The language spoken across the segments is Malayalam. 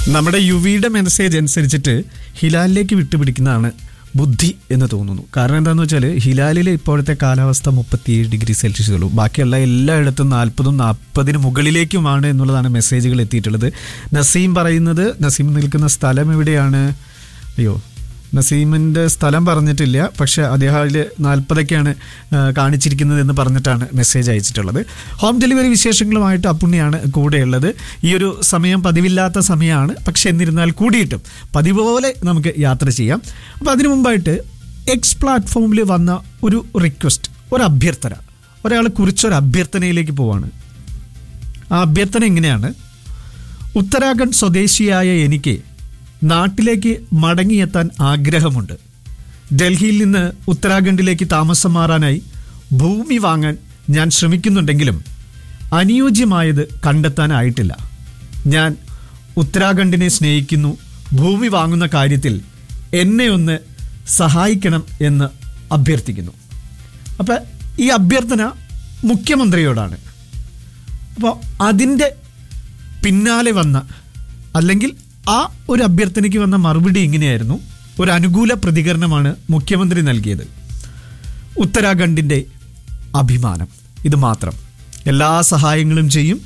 നമ്മുടെ യുവിയുടെ മെസ്സേജ് അനുസരിച്ചിട്ട് ഹിലാലിലേക്ക് വിട്ടുപിടിക്കുന്നതാണ് ബുദ്ധി എന്ന് തോന്നുന്നു കാരണം എന്താണെന്ന് വെച്ചാൽ ഹിലാലിലെ ഇപ്പോഴത്തെ കാലാവസ്ഥ മുപ്പത്തിയേഴ് ഡിഗ്രി സെൽഷ്യസ് ഉള്ളൂ ബാക്കിയുള്ള എല്ലായിടത്തും നാൽപ്പതും നാൽപ്പതിന് മുകളിലേക്കുമാണ് എന്നുള്ളതാണ് മെസ്സേജുകൾ എത്തിയിട്ടുള്ളത് നസീം പറയുന്നത് നസീം നിൽക്കുന്ന സ്ഥലം എവിടെയാണ് അയ്യോ നസീമിൻ്റെ സ്ഥലം പറഞ്ഞിട്ടില്ല പക്ഷെ അദ്ദേഹം നാൽപ്പതൊക്കെയാണ് കാണിച്ചിരിക്കുന്നത് എന്ന് പറഞ്ഞിട്ടാണ് മെസ്സേജ് അയച്ചിട്ടുള്ളത് ഹോം ഡെലിവറി വിശേഷങ്ങളുമായിട്ട് അപ്പുണ്ണിയാണ് കൂടെയുള്ളത് ഈ ഒരു സമയം പതിവില്ലാത്ത സമയമാണ് പക്ഷെ എന്നിരുന്നാൽ കൂടിയിട്ടും പതിവ് പോലെ നമുക്ക് യാത്ര ചെയ്യാം അപ്പോൾ അതിനു മുമ്പായിട്ട് എക്സ് പ്ലാറ്റ്ഫോമിൽ വന്ന ഒരു റിക്വസ്റ്റ് ഒരു അഭ്യർത്ഥന ഒരാൾ കുറിച്ചൊരു അഭ്യർത്ഥനയിലേക്ക് പോവാണ് ആ അഭ്യർത്ഥന എങ്ങനെയാണ് ഉത്തരാഖണ്ഡ് സ്വദേശിയായ എനിക്ക് നാട്ടിലേക്ക് മടങ്ങിയെത്താൻ ആഗ്രഹമുണ്ട് ഡൽഹിയിൽ നിന്ന് ഉത്തരാഖണ്ഡിലേക്ക് താമസം മാറാനായി ഭൂമി വാങ്ങാൻ ഞാൻ ശ്രമിക്കുന്നുണ്ടെങ്കിലും അനുയോജ്യമായത് കണ്ടെത്താനായിട്ടില്ല ഞാൻ ഉത്തരാഖണ്ഡിനെ സ്നേഹിക്കുന്നു ഭൂമി വാങ്ങുന്ന കാര്യത്തിൽ എന്നെ ഒന്ന് സഹായിക്കണം എന്ന് അഭ്യർത്ഥിക്കുന്നു അപ്പം ഈ അഭ്യർത്ഥന മുഖ്യമന്ത്രിയോടാണ് അപ്പോൾ അതിൻ്റെ പിന്നാലെ വന്ന അല്ലെങ്കിൽ ആ ഒരു അഭ്യർത്ഥനയ്ക്ക് വന്ന മറുപടി ഇങ്ങനെയായിരുന്നു ഒരു അനുകൂല പ്രതികരണമാണ് മുഖ്യമന്ത്രി നൽകിയത് ഉത്തരാഖണ്ഡിൻ്റെ അഭിമാനം ഇത് മാത്രം എല്ലാ സഹായങ്ങളും ചെയ്യും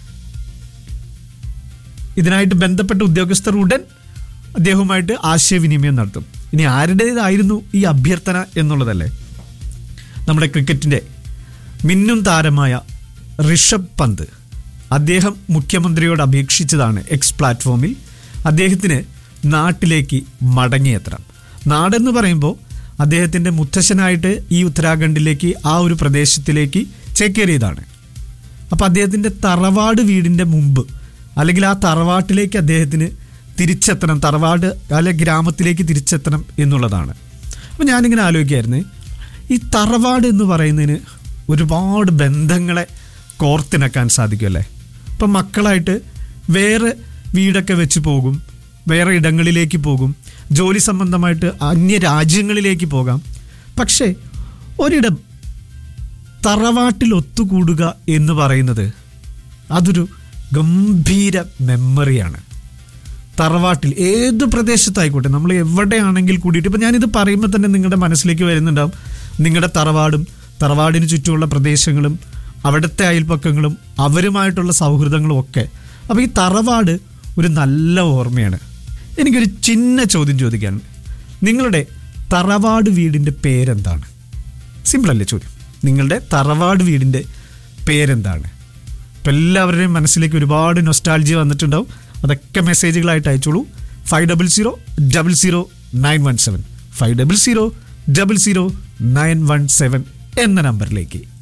ഇതിനായിട്ട് ബന്ധപ്പെട്ട ഉദ്യോഗസ്ഥർ ഉടൻ അദ്ദേഹവുമായിട്ട് ആശയവിനിമയം നടത്തും ഇനി ആരുടേതായിരുന്നു ഈ അഭ്യർത്ഥന എന്നുള്ളതല്ലേ നമ്മുടെ ക്രിക്കറ്റിൻ്റെ മിന്നും താരമായ ഋഷഭ് പന്ത് അദ്ദേഹം മുഖ്യമന്ത്രിയോട് അപേക്ഷിച്ചതാണ് എക്സ് പ്ലാറ്റ്ഫോമിൽ അദ്ദേഹത്തിന് നാട്ടിലേക്ക് മടങ്ങിയെത്തണം നാടെന്ന് പറയുമ്പോൾ അദ്ദേഹത്തിൻ്റെ മുത്തശ്ശനായിട്ട് ഈ ഉത്തരാഖണ്ഡിലേക്ക് ആ ഒരു പ്രദേശത്തിലേക്ക് ചേക്കേറിയതാണ് അപ്പോൾ അദ്ദേഹത്തിൻ്റെ തറവാട് വീടിൻ്റെ മുമ്പ് അല്ലെങ്കിൽ ആ തറവാട്ടിലേക്ക് അദ്ദേഹത്തിന് തിരിച്ചെത്തണം തറവാട് അല്ലെ ഗ്രാമത്തിലേക്ക് തിരിച്ചെത്തണം എന്നുള്ളതാണ് അപ്പോൾ ഞാനിങ്ങനെ ആലോചിക്കായിരുന്നു ഈ തറവാട് എന്ന് പറയുന്നതിന് ഒരുപാട് ബന്ധങ്ങളെ കോർത്തിണക്കാൻ സാധിക്കുമല്ലേ ഇപ്പം മക്കളായിട്ട് വേറെ വീടൊക്കെ വെച്ച് പോകും വേറെ ഇടങ്ങളിലേക്ക് പോകും ജോലി സംബന്ധമായിട്ട് അന്യ രാജ്യങ്ങളിലേക്ക് പോകാം പക്ഷേ ഒരിടം തറവാട്ടിൽ ഒത്തുകൂടുക എന്ന് പറയുന്നത് അതൊരു ഗംഭീര മെമ്മറിയാണ് തറവാട്ടിൽ ഏത് പ്രദേശത്തായിക്കോട്ടെ നമ്മൾ എവിടെയാണെങ്കിൽ കൂടിയിട്ട് ഇപ്പം ഞാനിത് പറയുമ്പോൾ തന്നെ നിങ്ങളുടെ മനസ്സിലേക്ക് വരുന്നുണ്ടാവും നിങ്ങളുടെ തറവാടും തറവാടിന് ചുറ്റുമുള്ള പ്രദേശങ്ങളും അവിടുത്തെ അയൽപ്പക്കങ്ങളും അവരുമായിട്ടുള്ള സൗഹൃദങ്ങളും ഒക്കെ അപ്പോൾ ഈ തറവാട് ഒരു നല്ല ഓർമ്മയാണ് എനിക്കൊരു ചിന്ന ചോദ്യം ചോദിക്കാൻ നിങ്ങളുടെ തറവാട് വീടിൻ്റെ പേരെന്താണ് സിമ്പിളല്ലേ ചോദ്യം നിങ്ങളുടെ തറവാട് വീടിൻ്റെ പേരെന്താണ് ഇപ്പം എല്ലാവരുടെയും മനസ്സിലേക്ക് ഒരുപാട് നൊസ്റ്റാൾജി വന്നിട്ടുണ്ടാവും അതൊക്കെ മെസ്സേജുകളായിട്ട് അയച്ചോളൂ five double zero double zero nine one seven five double zero double zero nine one seven എന്ന നമ്പറിലേക്ക്